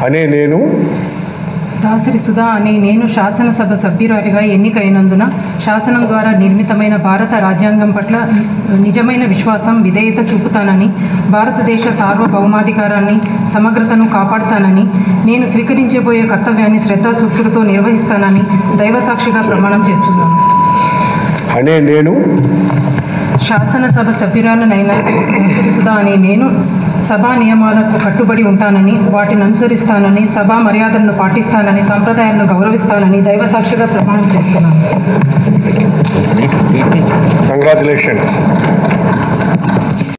అనే నేను దాసరి సుధా అనే నేను శాసనసభ సభ్యురాలిగా ఎన్నికైనందున శాసనం ద్వారా నిర్మితమైన భారత రాజ్యాంగం పట్ల నిజమైన విశ్వాసం విధేయత చూపుతానని భారతదేశ సార్వభౌమాధికారాన్ని సమగ్రతను కాపాడుతానని నేను స్వీకరించబోయే కర్తవ్యాన్ని శ్రద్ధాసూక్తులతో నిర్వహిస్తానని దైవసాక్షిగా ప్రమాణం చేస్తున్నాను అనే నేను శాసనసభ సభ్యురాలనైన సుధా అనే నేను సభా నియమాలకు కట్టుబడి ఉంటానని వాటిని అనుసరిస్తానని సభా మర్యాదలను పాటిస్తానని సంప్రదాయాలను గౌరవిస్తానని దైవసాక్షిగా ప్రమాణం చేస్తున్నాను కంగ్రాచులేషన్స్